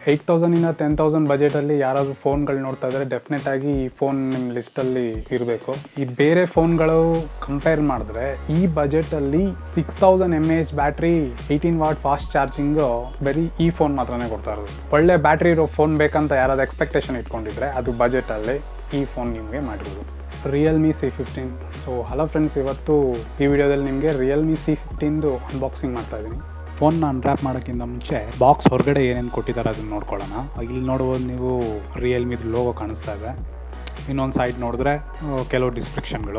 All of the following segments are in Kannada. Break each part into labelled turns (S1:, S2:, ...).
S1: ಏಯ್ಟ್ ತೌಸಂಡಿಂದ ಟೆನ್ ತೌಸಂಡ್ ಬಜೆಟಲ್ಲಿ ಯಾರಾದರೂ ಫೋನ್ಗಳು ನೋಡ್ತಾ ಇದ್ದಾರೆ ಡೆಫಿನೆಟ್ ಆಗಿ ಈ ಫೋನ್ ನಿಮ್ಮ ಲಿಸ್ಟಲ್ಲಿ ಇರಬೇಕು ಈ ಬೇರೆ ಫೋನ್ಗಳು ಕಂಪೇರ್ ಮಾಡಿದ್ರೆ ಈ ಬಜೆಟಲ್ಲಿ six thousand M H battery eighteen watt fast charging ಬರೀ ಈ ಫೋನ್ ಮಾತ್ರನೇ ಕೊಡ್ತಾ ಇರೋದು ಒಳ್ಳೆ ಬ್ಯಾಟ್ರಿ ಇರೋ ಫೋನ್ ಬೇಕಂತ ಯಾರಾದ್ರು ಎಕ್ಸ್ಪೆಕ್ಟೇಷನ್ ಇಟ್ಕೊಂಡಿದ್ರೆ ಅದು ಬಜೆಟಲ್ಲಿ ಈ ಫೋನ್ ನಿಮಗೆ ಮಾಡಿರೋದು Realme C fifteen so hello friends ಇವತ್ತು ಈ ವಿಡಿಯೋದಲ್ಲಿ ನಿಮಗೆ ರಿಯಲ್ಮಿ ಸಿ ಫಿಫ್ಟೀನ್ದು ಅನ್ಬಾಕ್ಸಿಂಗ್ ಮಾಡ್ತಾ ಇದ್ದೀನಿ ಫೋನ್ನ ಅನ್ರ್ಯಾಪ್ ಮಾಡೋಕ್ಕಿಂತ ಮುಂಚೆ ಬಾಕ್ಸ್ ಹೊರಗಡೆ ಏನೇನು ಕೊಟ್ಟಿದ್ದಾರೆ ಅದನ್ನು ನೋಡ್ಕೊಳ್ಳೋಣ ಇಲ್ಲಿ ನೋಡ್ಬೋದು ನೀವು ರಿಯಲ್ಮಿದು ಲೋಗೋ ಕಾಣಿಸ್ತಾ ಇದೆ ಇನ್ನೊಂದು ಸೈಡ್ ನೋಡಿದ್ರೆ ಆ, ಕೆಲವು ಡಿಸ್ಕ್ರಿಪ್ಷನ್ಗಳು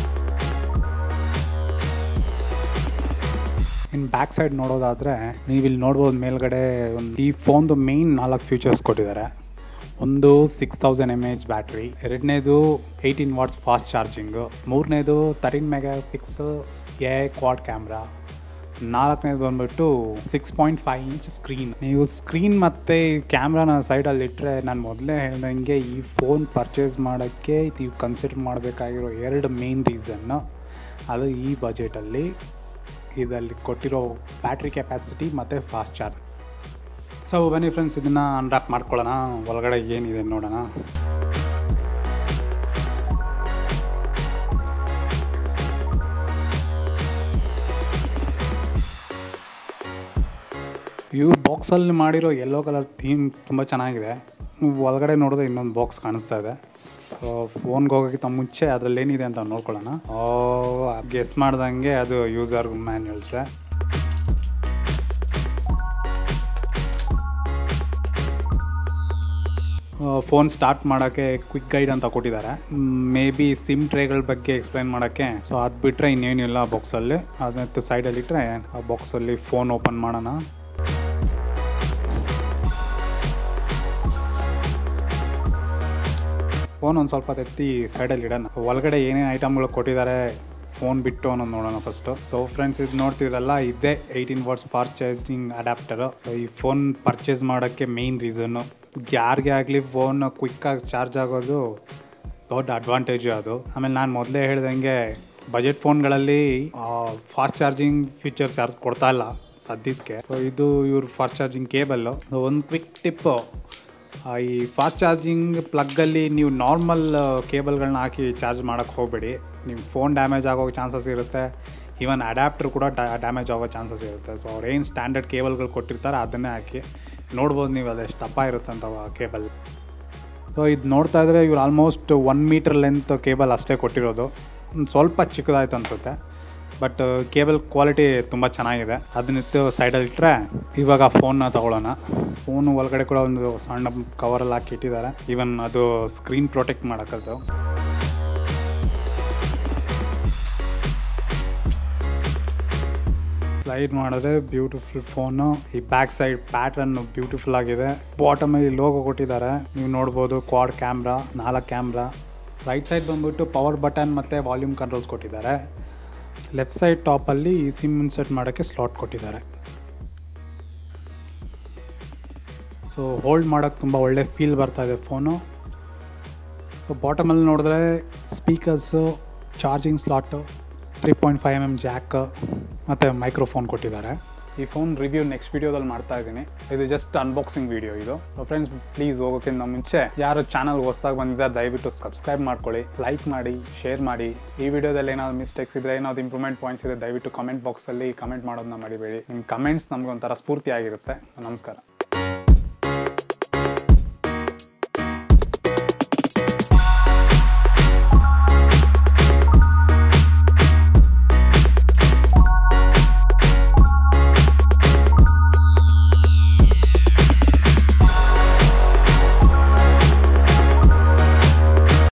S1: ಇನ್ನು ಬ್ಯಾಕ್ ಸೈಡ್ ನೋಡೋದಾದರೆ ನೀವು ಇಲ್ಲಿ ನೋಡ್ಬೋದು ಮೇಲ್ಗಡೆ ಒಂದು ಈ ಫೋನ್ದು ಮೇಯ್ನ್ ನಾಲ್ಕು ಫೀಚರ್ಸ್ ಕೊಟ್ಟಿದ್ದಾರೆ ಒಂದು six thousand M H battery ಎರಡನೇದು ಏಯ್ಟೀನ್ ವಾಟ್ಸ್ ಫಾಸ್ಟ್ ಚಾರ್ಜಿಂಗು ಮೂರನೇದು thirteen megapixel a quad camera ನಾಲ್ಕನೇದು ಬಂದ್ಬಿಟ್ಟು six point five inch screen ನೀವು ಸ್ಕ್ರೀನ್ ಮತ್ತು ಕ್ಯಾಮ್ರಾನ ಸೈಡಲ್ಲಿ ಇಟ್ಟರೆ ನಾನು ಮೊದಲೇ ಹೇಳ್ದಂಗೆ ಈ ಫೋನ್ ಪರ್ಚೇಸ್ ಮಾಡೋಕ್ಕೆ ನೀವು ಕನ್ಸಿಡರ್ ಮಾಡಬೇಕಾಗಿರೋ ಎರಡು ಮೇನ್ ರೀಸನ್ನು ಅದು ಈ ಬಜೆಟಲ್ಲಿ ಇದರಲ್ಲಿ ಕೊಟ್ಟಿರೋ ಬ್ಯಾಟ್ರಿ ಕೆಪಾಸಿಟಿ ಮತ್ತು ಫಾಸ್ಟ್ ಚಾರ್ಜ್ ಸೊ ಬನ್ನಿ ಫ್ರೆಂಡ್ಸ್ ಇದನ್ನು ಅನ್ರ್ಯಾಪ್ ಮಾಡ್ಕೊಳ್ಳೋಣ ಒಳಗಡೆ ಏನಿದೆ ನೋಡೋಣ ಇವು ಬಾಕ್ಸಲ್ಲಿ ಮಾಡಿರೋ ಯೆಲ್ಲೋ ಕಲರ್ ಥೀಮ್ ತುಂಬ ಚೆನ್ನಾಗಿದೆ ನೀವು ಒಳಗಡೆ ನೋಡಿದ್ರೆ ಇನ್ನೊಂದು ಬಾಕ್ಸ್ ಕಾಣಿಸ್ತಾ ಇದೆ ಫೋನ್ಗೆ ಹೋಗೋಕ್ಕಿಂತ ಮುಂಚೆ ಅದರಲ್ಲಿ ಏನಿದೆ ಅಂತ ನೋಡ್ಕೊಳ್ಳೋಣ ಗೆಸ್ ಮಾಡ್ದಂಗೆ ಅದು ಯೂಸರ್ ಮ್ಯಾನ್ಯಲ್ಸೆ ಫೋನ್ ಸ್ಟಾರ್ಟ್ ಮಾಡೋಕ್ಕೆ ಕ್ವಿಕ್ ಗೈಡ್ ಅಂತ ಕೊಟ್ಟಿದ್ದಾರೆ ಮೇ ಬಿ ಸಿಮ್ ಟ್ರೇಗಳ ಬಗ್ಗೆ ಎಕ್ಸ್ಪ್ಲೈನ್ ಮಾಡೋಕ್ಕೆ ಸೊ ಅದು ಬಿಟ್ಟರೆ ಇನ್ನೇನಿಲ್ಲ ಬಾಕ್ಸಲ್ಲಿ ಅದನ್ನ ಸೈಡಲ್ಲಿ ಇಟ್ಟರೆ ಆ ಬಾಕ್ಸಲ್ಲಿ ಫೋನ್ ಓಪನ್ ಮಾಡೋಣ ಫೋನ್ ಒಂದು ಸ್ವಲ್ಪ ತೆತ್ತಿ ಸೈಡಲ್ಲಿ ಇಡೋಣ ಒಳಗಡೆ ಏನೇನು ಐಟಮ್ಗಳು ಕೊಟ್ಟಿದ್ದಾರೆ ಫೋನ್ ಬಿಟ್ಟು ಅನ್ನೋದು ನೋಡೋಣ ಫಸ್ಟು ಸೊ ಫ್ರೆಂಡ್ಸ್ ಇದು ನೋಡ್ತಿದ್ರಲ್ಲ ಇದೇ eighteen watts fast charging adapter so ಈ ಫೋನ್ ಪರ್ಚೇಸ್ ಮಾಡೋಕ್ಕೆ ಮೇಯ್ನ್ ರೀಸನ್ನು ಯಾರಿಗೆ ಆಗಲಿ ಫೋನ್ ಕ್ವಿಕ್ಕಾಗಿ ಚಾರ್ಜ್ ಆಗೋದು ದೊಡ್ಡ ಅಡ್ವಾಂಟೇಜು ಅದು ಆಮೇಲೆ ನಾನು ಮೊದಲೇ ಹೇಳ್ದಂಗೆ ಬಜೆಟ್ ಫೋನ್ಗಳಲ್ಲಿ ಫಾಸ್ಟ್ ಚಾರ್ಜಿಂಗ್ ಫೀಚರ್ಸ್ ಯಾರು ಕೊಡ್ತಾ ಇಲ್ಲ ಸದ್ಯಕ್ಕೆ ಸೊ ಇದು ಇವ್ರ ಫಾಸ್ಟ್ ಚಾರ್ಜಿಂಗ್ ಕೇಬಲ್ಲು ಒಂದು ಕ್ವಿಕ್ ಟಿಪ್ಪು ಆ, ಈ ಫಾಸ್ಟ್ ಚಾರ್ಜಿಂಗ್ ಪ್ಲಗ್ಗಲ್ಲಿ ನೀವು ನಾರ್ಮಲ್ ಕೇಬಲ್ಗಳನ್ನ ಹಾಕಿ ಚಾರ್ಜ್ ಮಾಡೋಕ್ಕೆ ಹೋಗಬೇಡಿ ನಿಮ್ಮ ಫೋನ್ ಡ್ಯಾಮೇಜ್ ಆಗೋ ಚಾನ್ಸಸ್ ಇರುತ್ತೆ ಈವನ್ ಅಡ್ಯಾಪ್ಟರ್ ಕೂಡ ಡ್ಯಾಮೇಜ್ ಆಗೋ ಚಾನ್ಸಸ್ ಇರುತ್ತೆ ಸೊ ಅವ್ರು ಏನು ಸ್ಟ್ಯಾಂಡರ್ಡ್ ಕೇಬಲ್ಗಳು ಕೊಟ್ಟಿರ್ತಾರೆ ಅದನ್ನೇ ಹಾಕಿ ನೋಡ್ಬೋದು ನೀವು ಅದೆಷ್ಟು ದಪ್ಪ ಇರುತ್ತೆ ಅಂತ ಕೇಬಲ್ ಸೊ ಇದು ನೋಡ್ತಾ ಇದ್ರೆ ಇವ್ರು almost one meter length cable ಅಷ್ಟೇ ಕೊಟ್ಟಿರೋದು ಒಂದ್ ಸ್ವಲ್ಪ ಚಿಕ್ಕದಾಯ್ತು ಅನಿಸುತ್ತೆ ಬಟ್ ಕೇಬಲ್ ಕ್ವಾಲಿಟಿ ತುಂಬ ಚೆನ್ನಾಗಿದೆ ಅದನ್ನಿತ್ತು ಸೈಡಲ್ಲಿ ಇಟ್ಟರೆ ಇವಾಗ ಫೋನ್ನ ತಗೊಳ್ಳೋಣ ಫೋನ್ ಒಳಗಡೆ ಕೂಡ ಒಂದು ಸಣ್ಣ ಕವರಲ್ಲಿ ಹಾಕಿ ಇಟ್ಟಿದ್ದಾರೆ ಈವನ್ ಅದು ಸ್ಕ್ರೀನ್ ಪ್ರೊಟೆಕ್ಟ್ ಮಾಡೋಕ್ಕದು ಸ್ಲೈಡ್ ಮಾಡಿದ್ರೆ ಬ್ಯೂಟಿಫುಲ್ ಫೋನು ಈ ಬ್ಯಾಕ್ ಸೈಡ್ ಪ್ಯಾಟರ್ನ್ ಬ್ಯೂಟಿಫುಲ್ ಆಗಿದೆ ಬಾಟಮಲ್ಲಿ ಲೋಗೋ ಕೊಟ್ಟಿದ್ದಾರೆ ನೀವು ನೋಡ್ಬೋದು ಕ್ವಾಡ್ ಕ್ಯಾಮ್ರಾ ನಾಲ್ಕು ಕ್ಯಾಮ್ರಾ ರೈಟ್ ಸೈಡ್ ಬಂದ್ಬಿಟ್ಟು ಪವರ್ ಬಟನ್ ಮತ್ತು ವಾಲ್ಯೂಮ್ ಕಂಟ್ರೋಲ್ಸ್ ಕೊಟ್ಟಿದ್ದಾರೆ ಲೆಫ್ಟ್ ಸೈಡ್ ಟಾಪಲ್ಲಿ ಸಿಮ್ ಇನ್ಸರ್ಟ್ ಮಾಡೋಕ್ಕೆ ಸ್ಲಾಟ್ ಕೊಟ್ಟಿದ್ದಾರೆ ಸೊ ಹೋಲ್ಡ್ ಮಾಡೋಕ್ಕೆ ತುಂಬ ಒಳ್ಳೆ ಫೀಲ್ ಬರ್ತಾ ಇದೆ ಫೋನು ಸೊ ಬಾಟಮಲ್ಲಿ ನೋಡಿದ್ರೆ speakers charging slot three point five M M jack ಮತ್ತು ಮೈಕ್ರೋಫೋನ್ ಕೊಟ್ಟಿದ್ದಾರೆ ಈ ಫೋನ್ ರಿವ್ಯೂ ನೆಕ್ಸ್ಟ್ ವೀಡಿಯೋದಲ್ಲಿ ಮಾಡ್ತಾ ಇದ್ದೀನಿ ಇದು ಜಸ್ಟ್ ಅನ್ಬಾಕ್ಸಿಂಗ್ ವೀಡಿಯೋ ಇದು ಸೊ ಫ್ರೆಂಡ್ಸ್ ಪ್ಲೀಸ್ ಹೋಗೋಕ್ಕಿಂತ ಮುಂಚೆ ಯಾರು ಚಾನಲ್ ಹೊಸ್ದಾಗಿ ಬಂದಿದ್ದಾರೆ ದಯವಿಟ್ಟು ಸಬ್ಸ್ಕ್ರೈಬ್ ಮಾಡ್ಕೊಳ್ಳಿ ಲೈಕ್ ಮಾಡಿ ಶೇರ್ ಮಾಡಿ ಈ ವಿಡಿಯೋದಲ್ಲಿ ಏನಾದ್ರು ಮಿಸ್ಟೇಕ್ಸ್ ಇದ್ರೆ ಏನಾದ್ರು ಇಂಪ್ರೂವ್ಮೆಂಟ್ ಪಾಯಿಂಟ್ಸ್ ಇದೆ ದಯವಿಟ್ಟು ಕಮೆಂಟ್ ಬಾಕ್ಸಲ್ಲಿ ಕಮೆಂಟ್ ಮಾಡೋದನ್ನ ಮರಿಬೇಡಿ ನಿಮ್ಮ ಕಮೆಂಟ್ಸ್ ನಮ್ಗೆ ಒಂಥರ ಸ್ಫೂರ್ತಿ ಆಗಿರುತ್ತೆ ನಮಸ್ಕಾರ